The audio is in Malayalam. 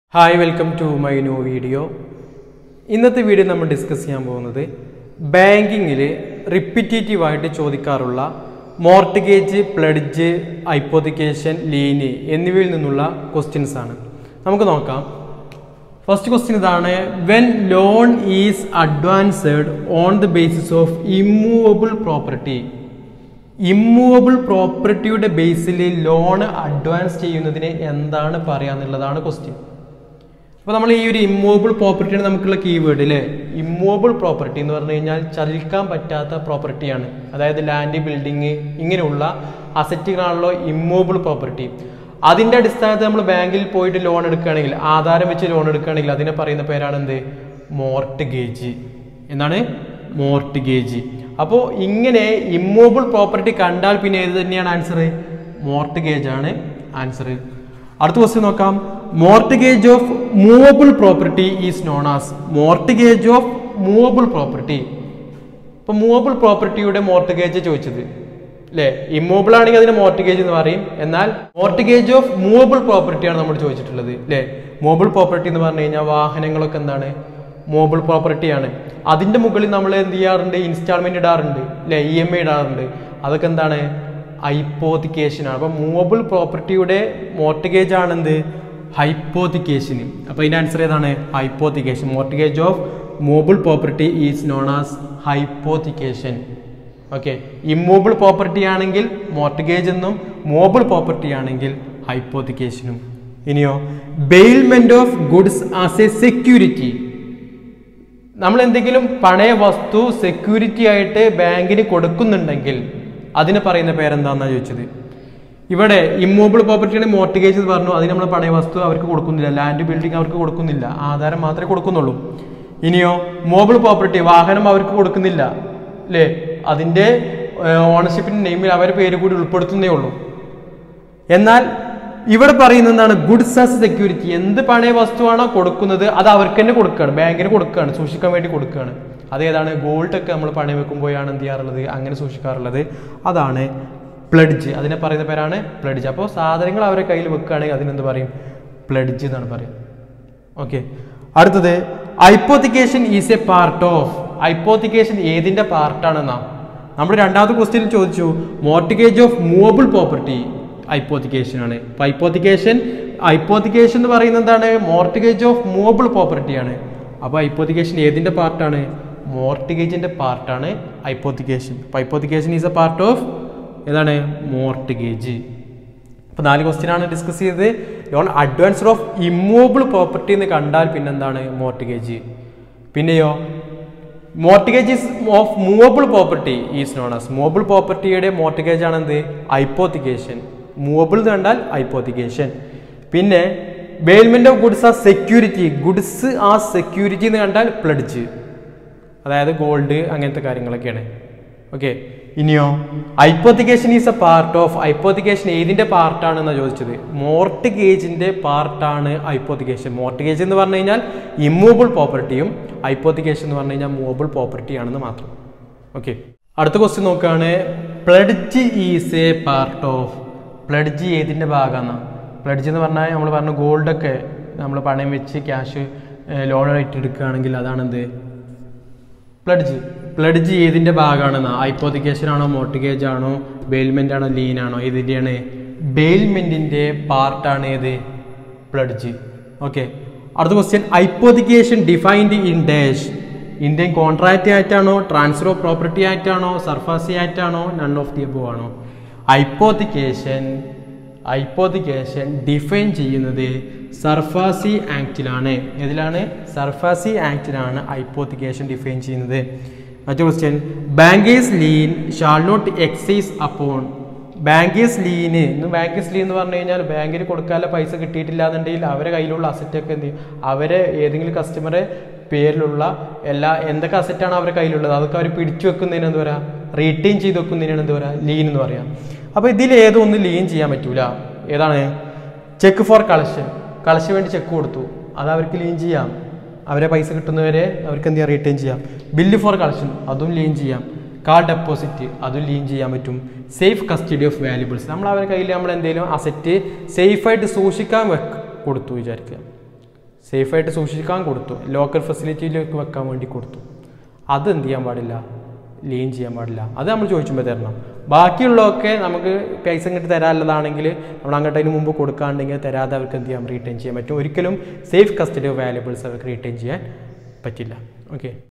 hi welcome to my new video ഇന്നത്തെ വീഡിയോ നമ്മൾ ഡിസ്കസ് ചെയ്യാൻ പോകുന്നത് ബാങ്കിങ്ങിൽ റിപ്പിറ്റേറ്റീവായിട്ട് ചോദിക്കാറുള്ള മോർട്ടിഗേജ് പ്ലഡ്ജ് ഹൈപ്പോത്തിക്കേഷൻ ലീന് എന്നിവയിൽ നിന്നുള്ള ക്വസ്റ്റ്യൻസ് ആണ് നമുക്ക് നോക്കാം ഫസ്റ്റ് ക്വസ്റ്റ്യൻ ഇതാണ് when loan is advanced on the basis of immovable property ഇമ്മൂവബിൾ പ്രോപ്പർട്ടിയുടെ ബേസിൽ ലോൺ അഡ്വാൻസ് ചെയ്യുന്നതിന് എന്താണ് പറയാന്നുള്ളതാണ് ക്വസ്റ്റ്യൻ അപ്പോൾ നമ്മൾ ഈ ഒരു ഇമ്മൂവബിൾ പ്രോപ്പർട്ടിയാണ് നമുക്കുള്ള കീവേഡ് അല്ലേ ഇമ്മൂവബിൾ പ്രോപ്പർട്ടി എന്ന് പറഞ്ഞു കഴിഞ്ഞാൽ ചലിക്കാൻ പറ്റാത്ത പ്രോപ്പർട്ടിയാണ് അതായത് ലാൻഡ് ബിൽഡിങ് ഇങ്ങനെയുള്ള അസറ്റുകളാണല്ലോ ഇമ്മൂവബിൾ പ്രോപ്പർട്ടി അതിന്റെ അടിസ്ഥാനത്തിൽ നമ്മൾ ബാങ്കിൽ പോയിട്ട് ലോൺ എടുക്കുകയാണെങ്കിൽ ആധാരം വെച്ച് ലോൺ എടുക്കുകയാണെങ്കിൽ അതിനെ പറയുന്ന പേരാണ് എന്ത് മോർട്ട്ഗേജ് എന്താണ് മോർട്ട്ഗേജ് അപ്പോൾ ഇങ്ങനെ ഇമ്മൂവബിൾ പ്രോപ്പർട്ടി കണ്ടാൽ പിന്നെ ഏത് തന്നെയാണ് ആൻസർ മോർട്ട്ഗേജ് ആണ് ആൻസർ അടുത്ത ക്വസ്റ്റ്യൻ നോക്കാം mortgage of movable property is known as mortgage of movable property ഇപ്പൊ മൂവബിൾ പ്രോപ്പർട്ടിയുടെ മോർട്ട്ഗേജ് ചോദിച്ചത് അല്ലേ ഇമ്മൂവബിൾ ആണെങ്കിൽ അതിന് മോർട്ട്ഗേജ് എന്ന് പറയും എന്നാൽ മോർട്ട്ഗേജ് ഓഫ് മൂവബിൾ പ്രോപ്പർട്ടിയാണ് നമ്മൾ ചോദിച്ചിട്ടുള്ളത് അല്ലേ മൂവബിൾ പ്രോപ്പർട്ടി എന്ന് പറഞ്ഞു കഴിഞ്ഞാൽ വാഹനങ്ങളൊക്കെ എന്താണ് മൂവബിൾ പ്രോപ്പർട്ടിയാണ് അതിന്റെ മുകളിൽ നമ്മൾ എന്ത് ചെയ്യാറുണ്ട് ഇൻസ്റ്റാൾമെന്റ് ഇടാറുണ്ട് അല്ലെ ഇ എം ഐ ഇടാറുണ്ട് അതൊക്കെ എന്താണ് ഹൈപ്പോത്തിക്കേഷൻ ആണ് അപ്പൊ മൂവബിൾ പ്രോപ്പർട്ടിയുടെ മോർട്ടിഗേജ് ആണ് എന്ത് ഹൈപ്പോത്തിക്കേഷന് അപ്പൊ ഇതിന്റെ ആൻസർ ഏതാണ് hypothecation mortgage of movable property is known as hypothecation okay immovable property ആണെങ്കിൽ മോർട്ടിഗേജ് എന്നും മൂവബിൾ പ്രോപ്പർട്ടി ആണെങ്കിൽ ഹൈപ്പോത്തിക്കേഷനും ഇനിയോ bailment of goods as a security നമ്മൾ എന്തെങ്കിലും പണയ വസ്തു സെക്യൂരിറ്റി ആയിട്ട് ബാങ്കിന് കൊടുക്കുന്നുണ്ടെങ്കിൽ അതിന് പറയുന്ന പേരെന്താണെന്നാണ് ചോദിച്ചത് ഇവിടെ ഇമ്മൂവബിൾ പ്രോപ്പർട്ടിയുടെ മോർട്ടിഗേജ് എന്ന് പറഞ്ഞു അതിന് നമ്മൾ പണയ വസ്തു അവർക്ക് കൊടുക്കുന്നില്ല ലാൻഡ് ബിൽഡിംഗ് അവർക്ക് കൊടുക്കുന്നില്ല ആധാരം മാത്രമേ കൊടുക്കുന്നുള്ളൂ ഇനിയോ മോബിൾ പ്രോപ്പർട്ടി വാഹനം അവർക്ക് കൊടുക്കുന്നില്ല അല്ലേ അതിൻ്റെ ഓണർഷിപ്പിന്റെ നെയിമിൽ അവരെ പേര് കൂടി ഉൾപ്പെടുത്തുന്നേ ഉള്ളൂ എന്നാൽ ഇവിടെ പറയുന്നത് എന്താണ് ഗുഡ്സ് ആസ് സെക്യൂരിറ്റി എന്ത് പണയ വസ്തുവാണോ കൊടുക്കുന്നത് അത് അവർക്ക് തന്നെ കൊടുക്കുകയാണ് ബാങ്കിന് കൊടുക്കുകയാണ് സൂക്ഷിക്കാൻ വേണ്ടി കൊടുക്കുകയാണ് അതേതാണ് ഗോൾഡ് ഒക്കെ നമ്മൾ പണയം വെക്കുമ്പോഴാണ് എന്ത് ചെയ്യാറുള്ളത് അങ്ങനെ സൂക്ഷിക്കാറുള്ളത് അതാണ് പ്ലഡ്ജ് അതിനെ പറയുന്ന പേരാണ് പ്ലഡ്ജ് അപ്പോൾ സാധനങ്ങൾ അവരെ കയ്യിൽ വെക്കുകയാണെങ്കിൽ അതിനെന്ത് പറയും പ്ലഡ്ജ് എന്നാണ് പറയും ഓക്കെ അടുത്തത് hypothecation is a part of hypothecation ഏതിന്റെ പാർട്ടാണെന്നാ നമ്മൾ രണ്ടാമത്തെ ക്വസ്റ്റ്യൻ ചോദിച്ചു mortgage of movable property hypothecation ആണ് അപ്പൊ ഐപ്പോത്തിക്കേഷൻ ഐപ്പോത്തിക്കേഷൻ എന്ന് പറയുന്നത് എന്താണ് മോർട്ടിഗേജ് ഓഫ് മൂവബിൾ പ്രോപ്പർട്ടി ആണ് അപ്പോൾ ഐപ്പോത്തിക്കേഷൻ ഏതിന്റെ പാർട്ടാണ് മോർട്ടിഗേജിന്റെ പാർട്ടാണ് ഐപ്പോത്തിക്കേഷൻ അപ്പോൾ hypothecation is a part of ഏതാണ് മോർട്ടിഗേജ് അപ്പോൾ നാല് ക്വസ്റ്റ്യൻ ആണ് ഡിസ്കസ് ചെയ്തത് loan advanced of immovable property എന്ന് കണ്ടാൽ പിന്നെന്താണ് മോർട്ടിഗേജ് പിന്നെയോ mortgage is of movable property is known as movable പ്രോപ്പർട്ടിയുടെ മോർട്ടിഗേജ് ആണ് എന്ത് ഐപ്പോത്തിക്കേഷൻ മൂവബിൾ എന്ന് കണ്ടാൽ ഐപ്പോത്തിക്കേഷൻ പിന്നെ bailment of goods a security goods a security എന്ന് കണ്ടാൽ പ്ലഡ്ജ് അതായത് ഗോൾഡ് അങ്ങനത്തെ കാര്യങ്ങളൊക്കെയാണ് ഓക്കെ ഇനിയോ hypothecation is a part of hypothecation ഏതിന്റെ പാർട്ടാണെന്നാണ് ചോദിച്ചത് മോർട്ടിഗേജിന്റെ പാർട്ടാണ് ഐപ്പോത്തിക്കേഷൻ മോർട്ടിഗേജ് എന്ന് പറഞ്ഞു കഴിഞ്ഞാൽ ഇമ്മൂവബിൾ പ്രോപ്പർട്ടിയും ഐപ്പോത്തിക്കേഷൻ എന്ന് പറഞ്ഞു കഴിഞ്ഞാൽ മൂവബിൾ പ്രോപ്പർട്ടി ആണെന്ന് മാത്രം ഓക്കെ അടുത്ത ക്വസ്റ്റ്യൻ നോക്കുകയാണ് pledge is a part of pledge ഏതിന്റെ ഭാഗമാണ് പ്ലഡ്ജ് എന്ന് പറഞ്ഞാൽ നമ്മൾ പറഞ്ഞു ഗോൾഡൊക്കെ നമ്മൾ പണയം വെച്ച് ക്യാഷ് ലോൺ ആയിട്ട് എടുക്കുകയാണെങ്കിൽ അതാണെന്ത് പ്ലഡ്ജ് പ്ലഡ്ജ് ഏതിന്റെ ഭാഗമാണെന്ന് ഐപ്പോത്തിക്കേഷൻ ആണോ മോർട്ടിഗേജ് ആണോ ബെയിൽമെന്റ് ആണോ ലീൻ ആണോ ഏതിന്റെയാണ് ബെയിൽമെന്റിന്റെ പാർട്ടാണ് ഏത് പ്ലഡ്ജ് ഓക്കെ അടുത്ത question hypothecation defined in dash Indian contract act ആണോ ട്രാൻസ്ഫർ ഓഫ് പ്രോപ്പർട്ടി ആക്ട് ആണോ സർഫാസി ആക്ട് ആണോ നൺ ഓഫ് ദി അബോ ആണോ ഐപ്പോത്തിക്കേഷൻ ഐപ്പോത്തിക്കേഷൻ ഡിഫൈൻ ചെയ്യുന്നത് സർഫാസി ആക്റ്റിലാണ് ഏതിലാണ് സർഫാസി ആക്റ്റിലാണ് ഐപ്പോത്തിക്കേഷൻ ഡിഫൈൻ ചെയ്യുന്നത് മറ്റു question bankers lien shall not exercise upon bankers lien ഇന്ന് ബാങ്കേഴ്സ് ലീൻ എന്ന് പറഞ്ഞു കഴിഞ്ഞാൽ ബാങ്കിന് കൊടുക്കാനുള്ള പൈസ കിട്ടിയിട്ടില്ല എന്നുണ്ടെങ്കിൽ അവരെ കയ്യിലുള്ള അസറ്റൊക്കെ എന്ത് ചെയ്യും അവരെ ഏതെങ്കിലും കസ്റ്റമറെ പേരിലുള്ള എല്ലാ എന്തൊക്കെ അസറ്റാണ് അവരുടെ കയ്യിലുള്ളത് അതൊക്കെ അവർ പിടിച്ചു വെക്കുന്നതിന് എന്താ പറയുക റീറ്റെയിൻ ചെയ്ത് വെക്കുന്നതിനാണ് എന്താ പറയുക ലീൻ എന്ന് പറയാം അപ്പോൾ ഇതിൽ ഏതൊന്നും ലീൻ ചെയ്യാൻ പറ്റൂല ഏതാണ് ചെക്ക് ഫോർ കളക്ഷൻ കളക്ഷൻ വേണ്ടി ചെക്ക് കൊടുത്തു അത് അവർക്ക് ലീൻ ചെയ്യാം അവരെ പൈസ കിട്ടുന്നവരെ അവർക്ക് എന്ത് ചെയ്യാം റീറ്റെയിൻ ചെയ്യാം ബില്ല് ഫോർ കളക്ഷൻ അതും ലീൻ ചെയ്യാം കാർ ഡെപ്പോസിറ്റ് അതും ലീൻ ചെയ്യാൻ പറ്റും സേഫ് കസ്റ്റഡി ഓഫ് വാല്യുബിൾസ് നമ്മൾ അവരുടെ കയ്യിൽ നമ്മൾ എന്തെങ്കിലും അസറ്റ് സേഫായിട്ട് സൂക്ഷിക്കാൻ വെക്ക് കൊടുത്തു വിചാരിക്കുക സേഫായിട്ട് സൂക്ഷിക്കാൻ കൊടുത്തു ലോക്കർ ഫെസിലിറ്റിയിലേക്ക് വെക്കാൻ വേണ്ടി കൊടുത്തു അത് എന്ത് ചെയ്യാൻ പാടില്ല ലീൻ ചെയ്യാൻ പാടില്ല അത് നമ്മൾ ചോദിച്ചുമ്പോൾ തരണം ബാക്കിയുള്ളതൊക്കെ നമുക്ക് പൈസ ഇങ്ങോട്ട് തരാനുള്ളതാണെങ്കിൽ നമ്മൾ അങ്ങോട്ട് അതിന് മുമ്പ് കൊടുക്കാണ്ടെങ്കിൽ തരാതെ അവർക്ക് എന്ത് ചെയ്യാം റീറ്റേൺ ചെയ്യാൻ പറ്റും ഒരിക്കലും സേഫ് കസ്റ്റഡി ഓഫ് വാല്യുബിൾസ് അവർക്ക് റീറ്റേൺ ചെയ്യാൻ പറ്റില്ല ഓക്കെ